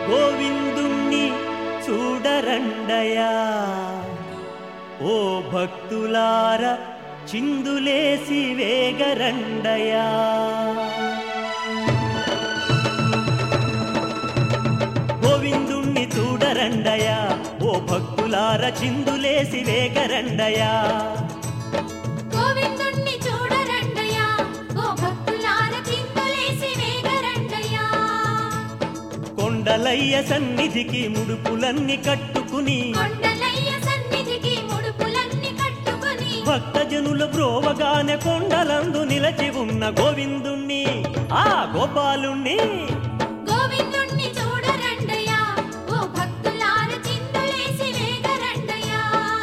గోవిందుణ్ణి చూడరండయా ఓ భక్తులార చిందులేసి వేగరండయా గోవిందుణ్ణి చూడరండయా ఓ భక్తులార చిందులేసి వేగరండయా గోవిందుణ్ణి చూడరండయ్యా ఓ భక్తులార చింతలేసి వేగరండయ్యా కొండలయ్య సన్నిధికి ముడుపులన్నీ కట్టుకుని కొండలయ్య సన్నిధికి ముడుపులన్నీ కట్టుకొని భక్తజనుల బ్రోవగానే కొండలందు నిలచి ఉన్న గోవిందుణ్ణి ఆ గోపాలుణ్ణి గోవిందుణ్ణి చూడరండయ్యా ఓ భక్తులార చింతలేసి వేగరండయ్యా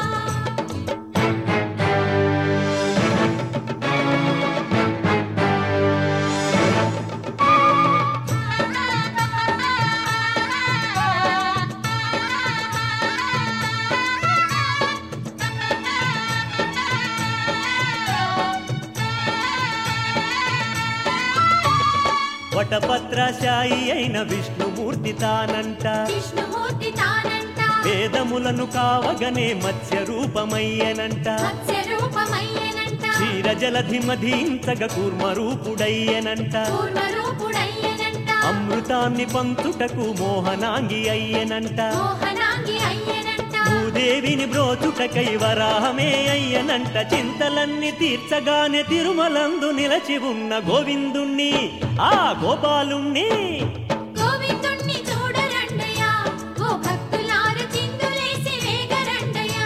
వటపత్రశాయి అయిన విష్ణుమూర్తి తానంట విష్ణుమూర్తి తానంట వేదములను కావగనే మత్స్య రూపమయ్యనంట మత్స్య రూపమయ్యనంట క్షీర జలధి మధీంచగ కూర్మ రూపుడయ్యనంట పూర్వరూపుడయ్యనంట అమృతాన్ని పంచుటకు మోహనాంగి అయ్యనంట మోహనాంగి అయ్యనంట భూదేవిని బ్రోచుటకై వరాహమే అయ్యనంట చింతలన్నీ తీర్చగానే తిరుమలందు నిలచి ఉన్న గోవిందుణ్ణి ఆ గోపాలుణ్ణి గోవిందుణ్ణి చూడరండయ్యా ఓ భక్తులార చిందులేసి వేగరండయ్యా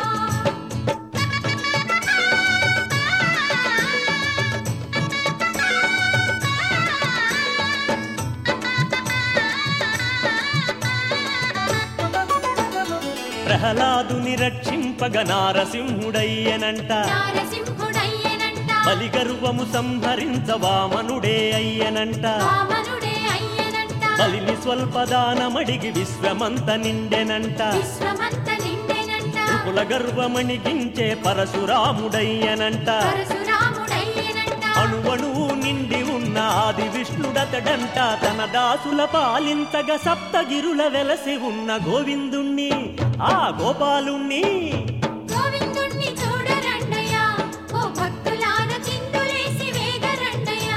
ప్రహ్లాదుని రక్షింపగ నారసింహుడయ్యనంట నారసింహుడయ్యనంట బలిగర్వము సంహరించ వామనుడే అయ్యనంట వామనుడే అయ్యనంట బలిని స్వల్పదానమడిగి విశ్వమంత నిండెనంట విశ్వమంత నిండెనంట కుల గర్వమణిగించే పరశురాముడయ్యనంట పరశురాముడయ్యనంట అణువణువు నిండి ఉన్న ఆది విష్ణుడతడంట తన దాసుల పాలించగ సప్తగిరుల వెలసి ఉన్న గోవిందుణ్ణి ఆ గోపాలుణ్ణి గోవిందుణ్ణి చూడరండయ్యా ఓ భక్తులార చిందులేసి వేగరండయ్యా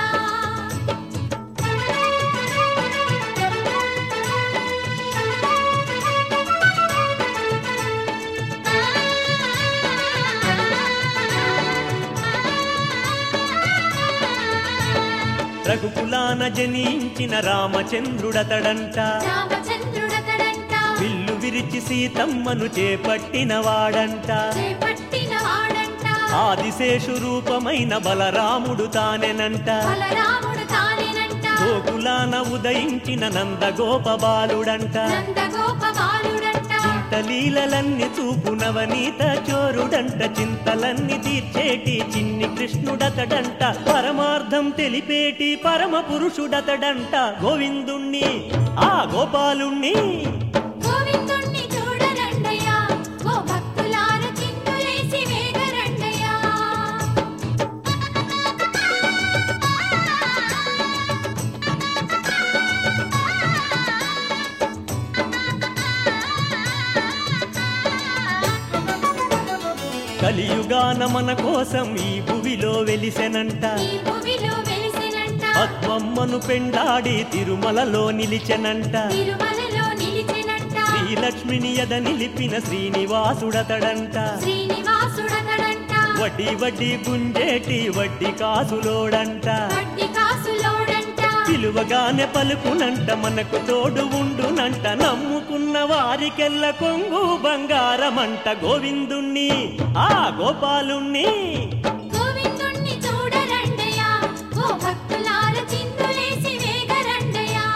రఘుకులాన జనించిన రామచంద్రుడతడంట రామచంద్రుడతడంట విల్లు విరిచి సీతమ్మను చేపట్టిన వాడంట చేపట్టిన వాడంట ఆదిశేషు రూపమైన బలరాముడు తానెనంట బలరాముడు తానేనంట గోకులాన ఉదయించిన నందగోప బాలుడంట నందగోప బాలుడంట ఇంత లీలలన్నీ చూపు నవనీత చోరుడంట చింతలన్నీ తీర్చేటి చిన్ని కృష్ణుడతడంట పరమార్థం తెలిపేటి పరమ పురుషుడతడంట గోవిందుణ్ణి ఆ గోపాలుణ్ణి గోవిందుణ్ణి చూడరండయ్యా ఓ భక్తులార చిందులేసి వేగరండయ్యా కలియుగాన మన కోసం ఈ భువిలో వెలిసెనంట ఈ భూమిలో వెలిసినంట పద్మమ్మను పెండాడి తిరుమలలో నిలిచెనంట తిరుమలలో నిలిచినంట శ్రీలక్ష్మిని ఎద నిలిపిన శ్రీనివాసుడతడంట శ్రీనివాసుడతడంట వడ్డీ వడ్డీ గుంజేటి వడ్డీ కాసులోడంట వడ్డీ కాసులోడంట పిలువగానే పలుకునంట మనకు తోడు ఉండునంట నమ్ముకున్న వారికెల్ల కొంగు బంగారమంట గోవిందుణ్ణి ఆ గోపాలుణ్ణి గోవిందుణ్ణి చూడరండయ్యా ఓ భక్తులార చిందులేసి వేగరండయ్యా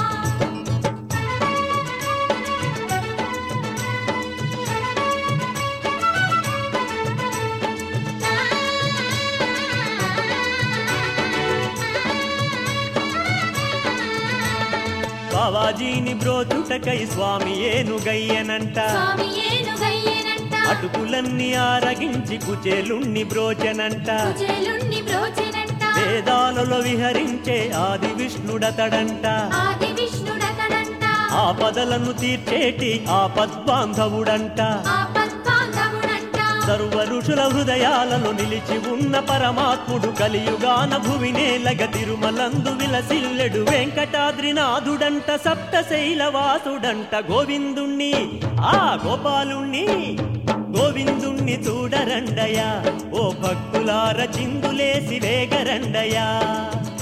బావాజీని బ్రోచుటకై స్వామి ఏనుగయ్యనంట స్వామి ఏనుగయ్యనంట అటుకులన్నీ ఆరగించి కుచేలుణ్ణి బ్రోచెనంట కుచేలుణ్ణి బ్రోచెనంట వేదాలలో విహరించే ఆది విష్ణుడతడంట ఆది విష్ణుడతడంట ఆపదలను తీర్చేటి ఆపద్బాంధవుడంట ఆపద్బాంధవుడంట సర్వ ఋషుల హృదయాలలో నిలిచి ఉన్న పరమాత్ముడు కలియుగాన భువినేలగ తిరుమలందు విలసిల్లెడు వెంకటాద్రినాథుడంట సప్తశైలవాసుడంట గోవిందుణ్ణి ఆ గోపాలుణ్ణి గోవిందుణ్ణి చూడరండయా ఓ భక్తులార చిందులేసి వేగరండయా